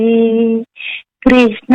ಕೃಷ್ಣ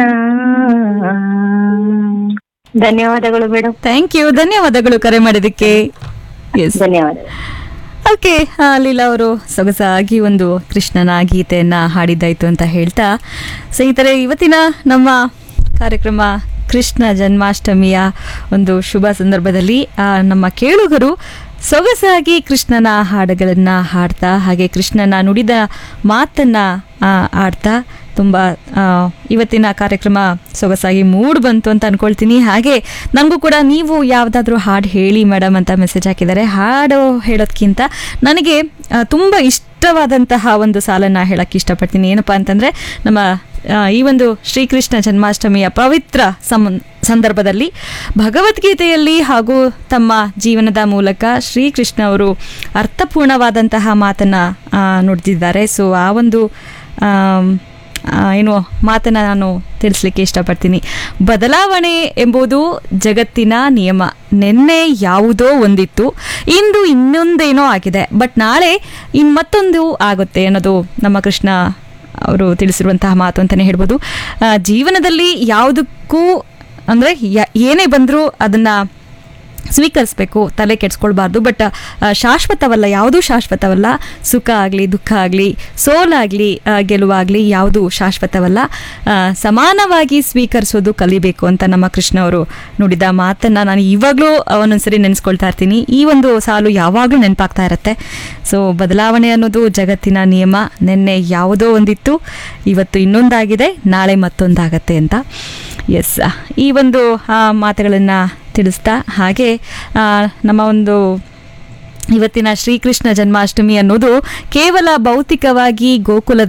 ಧನ್ಯವಾದಗಳು madam thank you ಧನ್ಯವಾದಗಳು ಕರೆ ಮಾಡಿದ್ದಕ್ಕೆ ಎಸ್ ಧನ್ಯವಾದಗಳು ಓಕೆ ಲೀಲಾ ಅವರು ಸೊಗಸಾಗಿ ಒಂದು ಕೃಷ್ಣನ ಗೀತೆಯನ್ನ ಹಾಡಿದ್ದಾಯ್ತು ಅಂತ ಹೇಳ್ತಾ ಸ್ನೇಹಿತರೆ ಇವತ್ತಿನ ನಮ್ಮ ಕಾರ್ಯಕ್ರಮ ಕೃಷ್ಣ ಜನ್ಮಾಷ್ಟಮಿಯ ಒಂದು ಶುಭ ಸಂದರ್ಭದಲ್ಲಿ ಆ, ನಮ್ಮ ಕೇಳುಗರು ಸೊಗಸಾಗಿ ಕೃಷ್ಣನ ಹಾಡುಗಳನ್ನ ಹಾಡ್ತಾ ಹಾಗೆ ಕೃಷ್ಣನ ನುಡಿದ ಮಾತನ್ನ ಆ, ಆಡ್ತಾ ತುಂಬ ಆ, ಇವತ್ತಿನ ಕಾರ್ಯಕ್ರಮ ಸೊಗಸಾಗಿ ಮೂಡ್ ಬಂತು ಅಂತ ಅನ್ಕೊಳ್ತೀನಿ ಹಾಗೆ ನನಗೂ ಕೂಡ ನೀವು ಯಾವುದಾದ್ರೂ ಹಾಡು ಹೇಳಿ ಮೇಡಮ್ ಅಂತ ಮೆಸೇಜ್ ಹಾಕಿದ್ದಾರೆ ಹಾಡು ಹೇಳೋದ್ಕಿಂತ ನನಗೆ ಆ, ತುಂಬ ಇಷ್ಟವಾದಂತಹ ಒಂದು ಸಾಲನ್ನು ಹೇಳಕ್ಕೆ ಇಷ್ಟಪಡ್ತೀನಿ ಏನಪ್ಪ ಅಂತಂದರೆ ನಮ್ಮ ಆ, ಈ ಒಂದು ಶ್ರೀಕೃಷ್ಣ ಜನ್ಮಾಷ್ಟಮಿಯ ಪವಿತ್ರ ಸಂ ಸಂದರ್ಭದಲ್ಲಿ ಭಗವದ್ಗೀತೆಯಲ್ಲಿ ಹಾಗೂ ತಮ್ಮ ಜೀವನದ ಮೂಲಕ ಶ್ರೀಕೃಷ್ಣ ಅವರು ಅರ್ಥಪೂರ್ಣವಾದಂತಹ ಮಾತನ್ನು ನುಡಿದಿದ್ದಾರೆ ಸೊ ಆ ಒಂದು ಆಮ್, ಆ, ಏನು ಮಾತನ್ನು ನಾನು ತಿಳಿಸ್ಲಿಕ್ಕೆ ಇಷ್ಟಪಡ್ತೀನಿ ಬದಲಾವಣೆ ಎಂಬುದು ಜಗತ್ತಿನ ನಿಯಮ ನಿನ್ನೆ ಯಾವುದೋ ಒಂದಿತ್ತು ಇಂದು ಇನ್ನೊಂದೇನೋ ಆಗಿದೆ ಬಟ್ ನಾಳೆ ಇನ್ ಮತ್ತೊಂದು ಆಗುತ್ತೆ ಅನ್ನೋದು ನಮ್ಮ ಕೃಷ್ಣ ಅವರು ತಿಳಿಸಿರುವಂತಹ ಮಾತು ಅಂತಲೇ ಹೇಳ್ಬೋದು ಆ, ಜೀವನದಲ್ಲಿ ಯಾವುದಕ್ಕೂ ಅಂದರೆ ಏನೇ ಬಂದರೂ ಅದನ್ನು ಸ್ವೀಕರಿಸಬೇಕು ತಲೆ ಕೆಡ್ಸ್ಕೊಳ್ಬಾರ್ದು ಬಟ್ ಶಾಶ್ವತವಲ್ಲ ಯಾವುದೂ ಶಾಶ್ವತವಲ್ಲ ಸುಖ ಆಗಲಿ ದುಃಖ ಆಗಲಿ ಸೋಲಾಗಲಿ ಗೆಲುವಾಗಲಿ ಯಾವುದೂ ಶಾಶ್ವತವಲ್ಲ ಆ, ಸಮಾನವಾಗಿ ಸ್ವೀಕರಿಸೋದು ಕಲಿಬೇಕು ಅಂತ ನಮ್ಮ ಕೃಷ್ಣ ಅವರು ನುಡಿದ ಮಾತನ್ನು ನಾನು ಇವಾಗಲೂ ಒಂದೊಂದ್ಸರಿ ನೆನೆಸ್ಕೊಳ್ತಾ ಇರ್ತೀನಿ ಈ ಒಂದು ಸಾಲು ಯಾವಾಗಲೂ ನೆನಪಾಗ್ತಾ ಇರುತ್ತೆ ಸೊ ಬದಲಾವಣೆ ಅನ್ನೋದು ಜಗತ್ತಿನ ನಿಯಮ ನಿನ್ನೆ ಯಾವುದೋ ಒಂದಿತ್ತು ಇವತ್ತು ಇನ್ನೊಂದಾಗಿದೆ ನಾಳೆ ಮತ್ತೊಂದಾಗತ್ತೆ ಅಂತ ಎಸ್ ಈ ಒಂದು ಮಾತುಗಳನ್ನು ತಿಳಿಸ್ತಾ ಹಾಗೆ ಆ, ನಮ್ಮ ಒಂದು ಇವತ್ತಿನ ಶ್ರೀಕೃಷ್ಣ ಜನ್ಮಾಷ್ಟಮಿ ಅನ್ನೋದು ಕೇವಲ ಭೌತಿಕವಾಗಿ ಗೋಕುಲದ